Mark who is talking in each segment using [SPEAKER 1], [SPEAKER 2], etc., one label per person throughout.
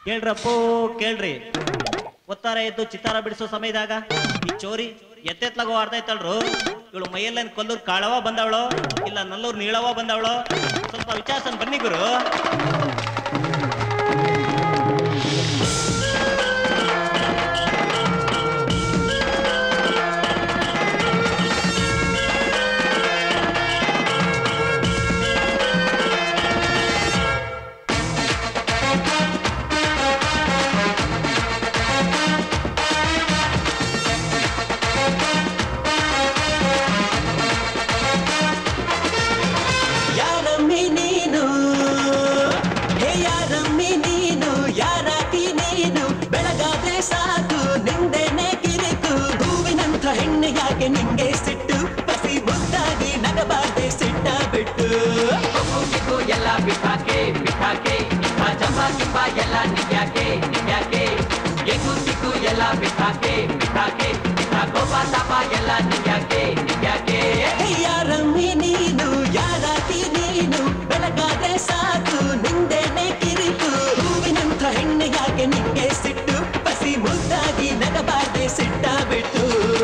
[SPEAKER 1] ಕೇಳ್ರಪ್ಪೋ ಕೇಳ್ರಿ ಒತ್ತಾರ ಎದ್ದು ಚಿತ್ತಾರ ಬಿಡಿಸೋ ಸಮಯದಾಗ ಈ ಚೋರಿ ಎತ್ತೆತ್ಲಾಗೋ ಆಡ್ತಾ ಇತ್ತಳ್ರು ಇವಳು ಮೈಯಲ್ಲೇನ್ ಕೊಲ್ಲೂರ್ ಕಾಳವ ಬಂದವಳು ಇಲ್ಲ ನಲ್ಲೂರ್ ನೀಳವ ಬಂದವಳು ಸ್ವಲ್ಪ ವಿಚಾರಿಸನ್ ಬನ್ನಿ ಗುರು
[SPEAKER 2] ಯಾರಮ್ಮಿ ನೀನು ಹೇ ಯಾರಮ್ಮಿ ನೀನು ಯಾರಾಕಿ ನೀನು ಬೆಳಗಾದ್ರೆ ಸಾಕು ನಿಂದೆನೆ ಕಿರಿಕು ಹೂವಿನಂಥ ಹೆಣ್ಣು ಯಾಕೆ ನಿಂಗೆ ಸಿಟ್ಟು ಪಸಿ ಮುದ್ದಾಗಿ ನಗಬಾರ್ದೆ ಸಿಟ್ಟ ಬಿಟ್ಟು
[SPEAKER 3] ಕೊಕ್ಕು ಎಲ್ಲ ಬಿಟ್ಟಾಕೆ ಬಿಟ್ಟಾಕೆ ನಿಮ್ಮ ಜಂಬ ಗಿಂಬ ಎಲ್ಲ ನಿಗ್ಯಾಕೆ ನಿಗ್ಯಾಕೆ ಎಗು ಸಿಕ್ಕು ಎಲ್ಲ ಬಿಟ್ಟಾಕೆ ಬಿಟ್ಟಾಕೆ ನಿಮ್ಮ ಕೋಪ ತಾಪ ಎಲ್ಲ ನಿಗ್ಯಾಕೆ ನಿಗ್ಯಾಕೆ
[SPEAKER 2] ಹೇ ಯಾರಮ್ಮಿ ನೀನು ಯಾರಾಕಿ ನೀನು ಬೆಳಗಾದ್ರೆ ಸಾಕು ನಿಂದೆನೆ ಕಿರಿಕು ಹೂವಿನಂಥ ಹೆಣ್ಣು ಯಾಕೆ ನಿಂಗೆ ಸಿಟ್ಟು ಪಸಿ ಮುದ್ದಾಗಿ ನಗಬಾರ್ದೆ ಸಿಟ್ಟ ಬಿಟ್ಟು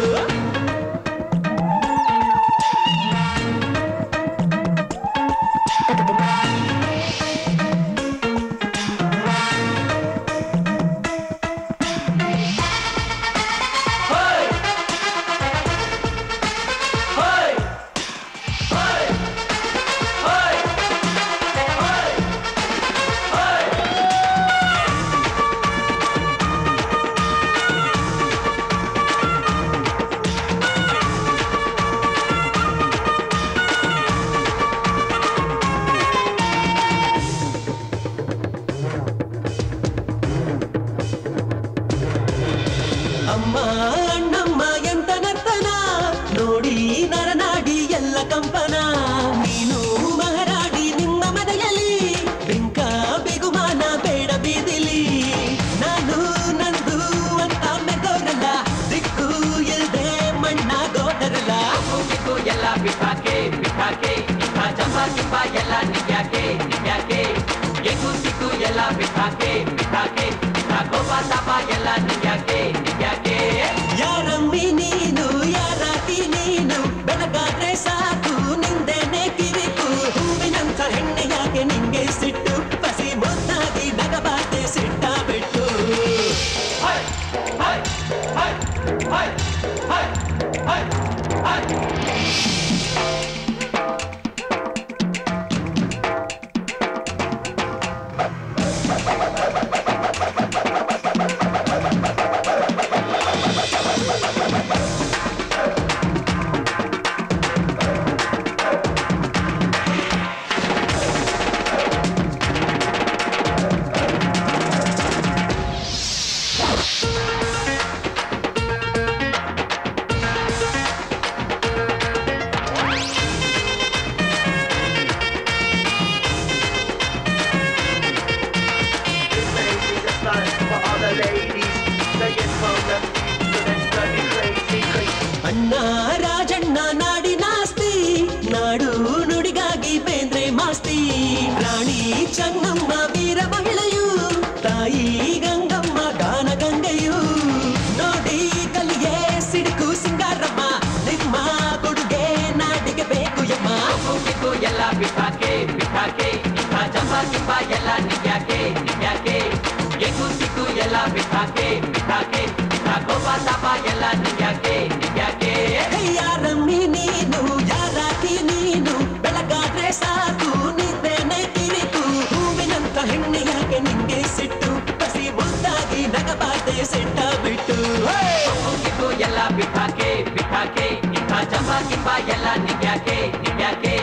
[SPEAKER 3] ಹೋಯ್ ಹೋಯ್ ಹೋಯ್ ಹೋಯ್ ಹೋಯ್ ಹೋಯ್
[SPEAKER 2] ಅಮ್ಮ ಅಣ್ಣಮ್ಮ ಎಂತ ನರ್ತನ ನೋಡಿ ನರನಾಡಿ ಎಲ್ಲ ಕಂಪನ ನೀನು ಮಹಾರಾಡಿ ನಿಮ್ಮ ಮನೆಯಲ್ಲಿ ಬಿಂಕ ಬಿಗುಮಾನ ಬೇಡ ಬೀದಿಲಿ ನಾನು ನಂದು ಅಂತ ಮೆದೋರಲ್ಲ ದಿಕ್ಕು ಇಲ್ದೆ ಮಣ್ಣಾಗೋದರಲ್ಲ
[SPEAKER 3] ಕೊಕ್ಕು ಎಲ್ಲ ಬಿಟ್ಟಾಕೆ ಬಿಟ್ಟಾಕೆ ನಿಮ್ಮ ಜಂಬ ಗಿಂಬ ಎಲ್ಲ ನಿಗ್ಯಾಕೆ ನಿಗ್ಯಾಕೆ ಎಗು ಸಿಕ್ಕು ಎಲ್ಲ ಬಿಟ್ಟಾಕೆ ಬಿಟ್ಟಾಕೆ ನಿಮ್ಮ ಕೋಪ ತಾಪ ಎಲ್ಲ ನಿಗ್ಯಾಕೆ ನಿಗ್ಯಾಕೆ
[SPEAKER 2] ಯಾರಮ್ಮಿ ನೀನು ಯಾರಾಕಿ ನೀನು ಬೆಳಗಾದ್ರೆ ಸಾಕು ನಿಂದೆನೆ ಕಿರಿಕು ಹೂವಿನಂಥ ಹೆಣ್ಣೆ ಯಾಕೆ ನಿಂಗೆ ಸಿಟ್ಟು ಪಸಿ ಮುದ್ದಾಗಿ ನಗಬಾರ್ದೆ ಸಿಟ್ಟ ಬಿಟ್ಟು
[SPEAKER 3] Hey! Hey! Hey! Hey! Hey! Hey! Hey!
[SPEAKER 4] This lady's a stunt for other ladies. Singing from the beat to this bloody crazy, crazy.
[SPEAKER 2] ಅಣ್ಣ ರಾಜಣ್ಣ ನಾಡಿನಾಸ್ತಿ ನಾಡು ನುಡಿಗಾಗಿ ಬೇಂದ್ರೆ ಮಾಸ್ತಿ ರಾಣಿ ಚೆನ್ನಮ್ಮ ವೀರ ಮಹಿಳೆಯು ತಾಯಿ ಗಂಗಮ್ಮ ಗಾನ ಗಂಗೆಯು ನೋಡಿ ಕಲಿಯೇ ಸಿಡುಕು ಸಿಂಗಾರಮ್ಮ ನಿಮ್ಮ ಕೊಡುಗೆ ನಾಡಿಗೆ ಬೇಕು ಯಮ್ಮ
[SPEAKER 3] ಕೊಕ್ಕು ಎಲ್ಲ ಬಿಟ್ಟಾಕೆ ಬಿಟ್ಟಾಕೆ ನಿಮ್ಮ ಜಂಬ ಗಿಂಬ ಎಲ್ಲ ನಿಗ್ಯಾಕೆ ನಿಗ್ಯಾಕೆ ಎಗು ಸಿಕ್ಕು ಎಲ್ಲ ಬಿಟ್ಟಾಕೆ ಬಿಟ್ಟಾಕೆ ನಿಮ್ಮ ಕೋಪ ತಾಪ ಎಲ್ಲ ನಿಗ್ಯಾಕೆ ನಿಗ್ಯಾಕೆ
[SPEAKER 2] ಯಾರಮ್ಮಿ ನೀನು ಯಾರಾಕಿ ನೀನು ಬೆಳಗಾದ್ರೆ ಸಾಕು ನಿಂದೆನೆ ಕಿರಿಕು ಹೂವಿನಂತ ಹೆಣ್ಣು ಯಾಕೆ ನಿಂಗೆ ಸಿಟ್ಟು ಪಸಿ ಮುದ್ದಾಗಿ ನಗಬಾರ್ದೆ ಸಿಟ್ಟ ಬಿಟ್ಟು
[SPEAKER 3] ಕೊಕ್ಕು ಎಲ್ಲ ಬಿಟ್ಟಾಕೆ ಬಿಟ್ಟಾಕೆ ನಿಮ್ಮ ಜಂಬ ಗಿಂಬ ಎಲ್ಲ ನಿಗ್ಯಾಕೆ ನಿಗ್ಯಾಕೆ